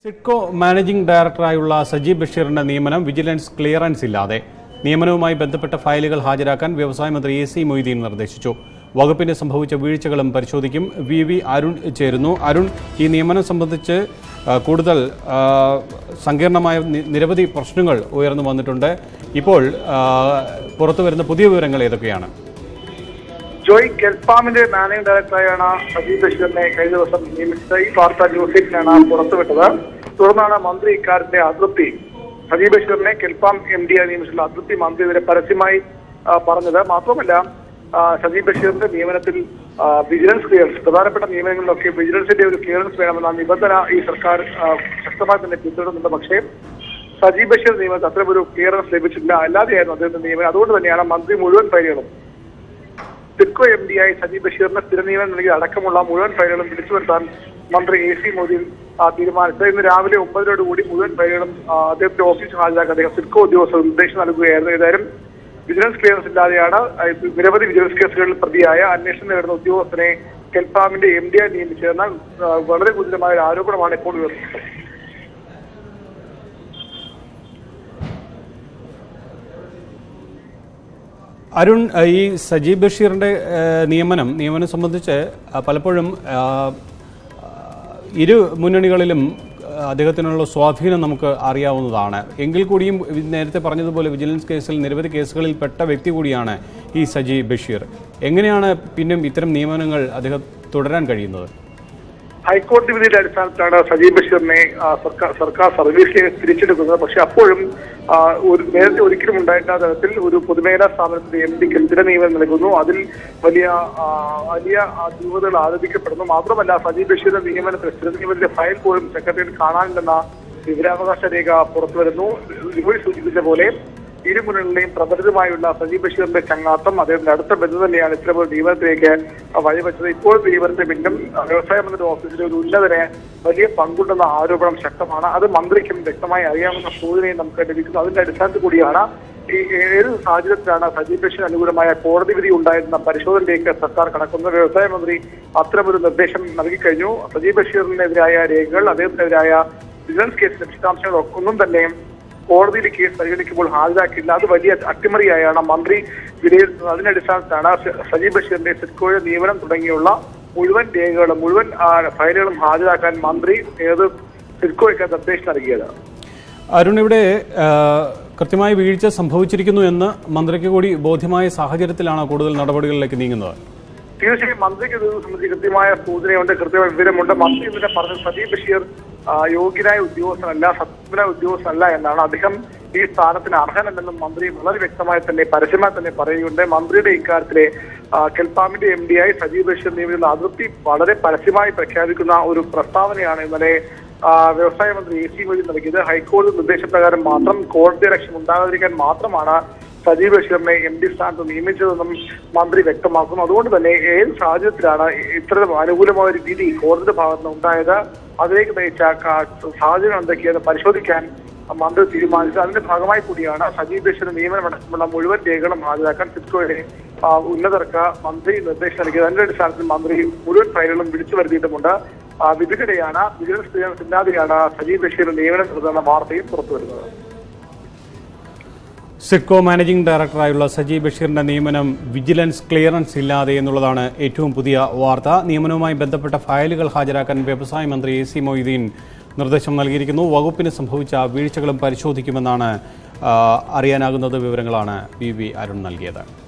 SIDCO managing ഡയറക്ടറായുള്ള Sajeeb ബഷീറിന്റെ നിയമനം vigilance clearance ഇല്ലാതെ നിയമനവുമായി ബന്ധപ്പെട്ട ഫയലുകൾ ഹാജരാക്കാൻ വ്യവസായ മന്ത്രി എ സി മൊയ്തീൻ നിർദ്ദേശിച്ചു വകുപ്പിന് സംഭവിച്ച വീഴ്ചകളും പരിശോധിക്കും വി വി അരുൺ ചേരുന്നു അരുൺ ഈ നിയമനം സംബന്ധിച്ച് ആ, കൂടുതൽ ആ, സങ്കീർണമായ നി- നിരവധി പ്രശ്നങ്ങൾ ഉയർന്നു വന്നിട്ടുണ്ട് ഇപ്പോൾ ആ, പുറത്തു വരുന്ന പുതിയ വിവരങ്ങൾ ഏതൊക്കെയാണ് ജോയ് കെൽപാമിന്റെ മാനേജിംഗ് ഡയറക്ടറായാണ് സജീവ് ബഷീറിനെ കഴിഞ്ഞ ദിവസം നിയമിച്ചത് ഈ വാർത്ത ന്യൂസ് എയ്റ്റിനാണ് പുറത്തുവിട്ടത് തുടർന്നാണ് മന്ത്രി ഇക്കാര്യത്തെ അതൃപ്തി സജീവ് ബഷീറിനെ കെൽപാം എം ഡി ആയി നിയമിച്ചിട്ടുള്ള അതൃപ്തി മന്ത്രി ഇതിനെ പരസ്യമായി ആ, പറഞ്ഞത് മാത്രമല്ല ആ, സജീവ് ബഷീറിന്റെ നിയമനത്തിൽ ആ, വിജിലൻസ് ക്ലിയറൻസ് പ്രധാനപ്പെട്ട നിയമനങ്ങളിലൊക്കെ വിജിലൻസിന്റെ ഒരു ക്ലിയറൻസ് വേണമെന്ന നിബന്ധന ഈ സർക്കാർ ആ, ശക്തമായി തന്നെ പിന്തുടരുന്നുണ്ട് പക്ഷേ സജീവ് ബഷീർ നിയമനത്തിൽ അത്തരമൊരു ക്ലിയറൻസ് ലഭിച്ചിട്ടില്ല അല്ലാതെയായിരുന്നു അദ്ദേഹത്തിന്റെ നിയമനം അതുകൊണ്ട് തന്നെയാണ് മന്ത്രി മുഴുവൻ ഫയലുകളും സിഡ്കോ എം ഡി ആയി സജീവ് ബഷീറിന് സ്ഥിര നിയമനം നൽകിയ അടക്കമുള്ള മുഴുവൻ ഫയലുകളും പിടിച്ചു വരുത്താൻ മന്ത്രി എ സി മോദി ആ, തീരുമാനിച്ചത് ഇന്ന് രാവിലെ ഒമ്പതിനോട് കൂടി മുഴുവൻ ഫയലുകളും ആ, അദ്ദേഹത്തിന്റെ ഓഫീസിൽ ഹാജരാക്കാൻ അദ്ദേഹം സിഡ്കോ ഉദ്യോഗസ്ഥർ നിർദ്ദേശം നൽകുകയായിരുന്നു ഏതായാലും വിജിലൻസ് ക്ലിയറൻസ് ഇല്ലാതെയാണ് ആ, നിരവധി വിജിലൻസ് കേസുകളിൽ പ്രതിയായ അന്വേഷണം നേടുന്ന ഉദ്യോഗസ്ഥനെ കെൽപാമിന്റെ എം ഡി ആയി നിയമിച്ചതെന്ന ആ, വളരെ ഗുരുതരമായ ഒരു ആരോപണമാണ് ഇപ്പോൾ ഉയർന്നത് അരുൺ ഏഹ് ഈ സജീബ് ബഷീറിന്റെ ഏഹ് നിയമനം നിയമനം സംബന്ധിച്ച് ആ, പലപ്പോഴും ആ, ആ, ഇരു മുന്നണികളിലും ആ, അദ്ദേഹത്തിനുള്ള സ്വാധീനം നമുക്ക് അറിയാവുന്നതാണ് എങ്കിൽ കൂടിയും വി- നേരത്തെ പറഞ്ഞതുപോലെ വിജിലൻസ് കേസിൽ നിരവധി കേസുകളിൽ പെട്ട വ്യക്തി കൂടിയാണ് ഈ സജീബ് ബഷീർ എങ്ങനെയാണ് പിന്നും ഇത്തരം നിയമനങ്ങൾ അദ്ദേഹം തുടരാൻ കഴിയുന്നത് ഹൈക്കോടതി വിധിയുടെ അടിസ്ഥാനത്തിലാണ് സജീവ് ബഷീറിനെ ആ, സർക്കാർ സർക്കാർ സർവീസിലേക്ക് തിരിച്ചെടുക്കുന്നത് പക്ഷെ അപ്പോഴും ആ, ഒരു നേരത്തെ ഒരിക്കലും ഉണ്ടായിട്ടാത്ത തരത്തിൽ ഒരു പൊതുമേഖലാ സ്ഥാപനത്തിന്റെ എം ഡിക്ക് സ്ഥിര നിയമനം നൽകുന്നു അതിൽ വലിയ ആ, വലിയ ആ, ധ്രുവതകൾ ആരോപിക്കപ്പെടുന്നു മാത്രമല്ല സജീവ് ബഷീറിന്റെ നിയമനത്തിൽ സ്ഥിര നിയമനത്തിന്റെ ഫയൽ പോലും സെക്രട്ടറിയിൽ കാണാനില്ലെന്ന വിവരാവകാശ രേഖ പുറത്തു വരുന്നു ജോലി സൂചിപ്പിച്ച പോലെ ഇരു മുന്നണികളെയും പ്രബലിതമായുള്ള സജീവ് ബഷീറിന്റെ ചങ്ങാത്തം അദ്ദേഹത്തിന്റെ അടുത്ത ബന്ധം തന്നെയാണ് ഇത്തരം ഒരു നിയമനത്തിലേക്ക് വഴിവെച്ചത് ഇപ്പോഴത്തെ നിയമനത്തിന് പിന്നും വ്യവസായ മന്ത്രിയുടെ ഓഫീസിലെ ഒരു ഉന്നതന് വലിയ പങ്കുണ്ടെന്ന ആരോപണം ശക്തമാണ് അത് മന്ത്രിക്കും വ്യക്തമായി അറിയാവുന്ന സൂചനയും നമുക്ക് ലഭിക്കുന്നു അതിന്റെ അടിസ്ഥാനത്തിൽ കൂടിയാണ് ഈ ഏത് സാഹചര്യത്തിലാണ് സജീവ് ബഷീർ അനുകൂലമായ കോടതി വിധി ഉണ്ടായിരുന്ന പരിശോധനയിലേക്ക് സർക്കാർ കടക്കുന്നത് വ്യവസായ മന്ത്രി അത്തരമൊരു നിർദ്ദേശം നൽകിക്കഴിഞ്ഞു സജീവ് ബഷീറിനെതിരായ രേഖകൾ അദ്ദേഹത്തിനെതിരായ വിജിലൻസ് കേസിന്റെ വിശദാംശങ്ങൾ ഒന്നും തന്നെ കോടതിയിൽ കേസ് പരിഗണിക്കുമ്പോൾ ഹാജരാക്കിയില്ല അത് വലിയ അട്ടിമറിയായാണ് മന്ത്രി വിലയിരുത്തുന്നത് അതിന്റെ അടിസ്ഥാനത്തിലാണ് സ- സജീവ് ബഷീറിന്റെ സിഡ്കോയുടെ നിയമനം തുടങ്ങിയുള്ള മുഴുവൻ രേഖകളും മുഴുവൻ ആ, ഫയലുകളും ഹാജരാക്കാൻ മന്ത്രി ഏത് സിഡ്കോയ്ക്ക് നിർദ്ദേശം നൽകിയത് അരുൺ ഇവിടെ ആ, കൃത്യമായ വീഴ്ച സംഭവിച്ചിരിക്കുന്നു എന്ന് മന്ത്രിക്ക് കൂടി ബോധ്യമായ സാഹചര്യത്തിലാണ് കൂടുതൽ നടപടികളിലേക്ക് നീങ്ങുന്നത് തീർച്ചയായും മന്ത്രിക്ക് ഇത് സംബന്ധിച്ച് കൃത്യമായ സൂചനയുണ്ട് കൃത്യമായ വിവരമുണ്ട് മന്ത്രി ഇന്നലെ പറഞ്ഞത് സജീവ് ബഷീർ ആ, യോഗ്യനായ ഉദ്യോഗസ്ഥനല്ല സത്യനായ ഉദ്യോഗസ്ഥനല്ല എന്നാണ് അദ്ദേഹം ഈ സ്ഥാനത്തിന് അർഹനല്ലെന്നും മന്ത്രി വളരെ വ്യക്തമായി തന്നെ പരസ്യമായി തന്നെ പറയുകയുണ്ട് മന്ത്രിയുടെ ഇക്കാര്യത്തിലെ ആ, കെൽപാമിന്റെ എം ഡി ആയി സജീവ് ബഷീർ നിയമിക്കുന്ന അതൃപ്തി വളരെ പരസ്യമായി പ്രഖ്യാപിക്കുന്ന ഒരു പ്രസ്താവനയാണ് ഇന്നലെ ആ, വ്യവസായ മന്ത്രി എ സി മൊഴി നൽകിയത് ഹൈക്കോടതി നിർദ്ദേശപ്രകാരം മാത്രം കോടതി ലക്ഷ്യം ഉണ്ടാകാതിരിക്കാൻ മാത്രമാണ് സജീവ് ബഷീറിനെ എം ഡി സ്ഥാനത്ത് നിയമിച്ചതെന്നും മന്ത്രി വ്യക്തമാക്കുന്നു അതുകൊണ്ട് തന്നെ ഏത് സാഹചര്യത്തിലാണ് ഇത്തരം അനുകൂലമായ ഒരു വിധി കോടതിയുടെ ഭാഗത്ത് നിന്ന് ഉണ്ടായത് അതിലേക്ക് നയിച്ച ക- സാഹചര്യം എന്തൊക്കെയെന്ന് പരിശോധിക്കാൻ മന്ത്രി തീരുമാനിച്ചത് അതിന്റെ ഭാഗമായി കൂടിയാണ് സജീവ് ബഷീറിന്റെ നിയമനമടക്കമുള്ള മുഴുവൻ രേഖകളും ഹാജരാക്കാൻ സിഡ്കോയുടെ ആ, ഉന്നതർക്ക് മന്ത്രി നിർദ്ദേശം നൽകിയത് അതിന്റെ അടിസ്ഥാനത്തിൽ മന്ത്രി മുഴുവൻ ഫയലുകളും വിളിച്ചു വരുത്തിയിട്ടുമുണ്ട് ആ, വിധിക്കിടെയാണ് വിജിലൻസ് ക്ലിയറൻസ് ഇല്ലാതെയാണ് സജീവ് ബഷീറിന്റെ നിയമനം നടത്തുന്ന വാർത്തയും പുറത്തുവരുന്നത് സിഡ്കോ മാനേജിംഗ് ഡയറക്ടറായുള്ള സജീവ് ബഷീറിന്റെ നിയമനം വിജിലൻസ് ക്ലിയറൻസ് ഇല്ലാതെ എന്നുള്ളതാണ് ഏറ്റവും പുതിയ വാർത്ത നിയമനവുമായി ബന്ധപ്പെട്ട ഫയലുകൾ ഹാജരാക്കാൻ വ്യവസായ മന്ത്രി എ സി മൊയ്തീൻ നിർദ്ദേശം നൽകിയിരിക്കുന്നു വകുപ്പിന് സംഭവിച്ച വീഴ്ചകളും പരിശോധിക്കുമെന്നാണ് ആ, അറിയാനാകുന്നത് വിവരങ്ങളാണ് വി വി അരുൺ നൽകിയത്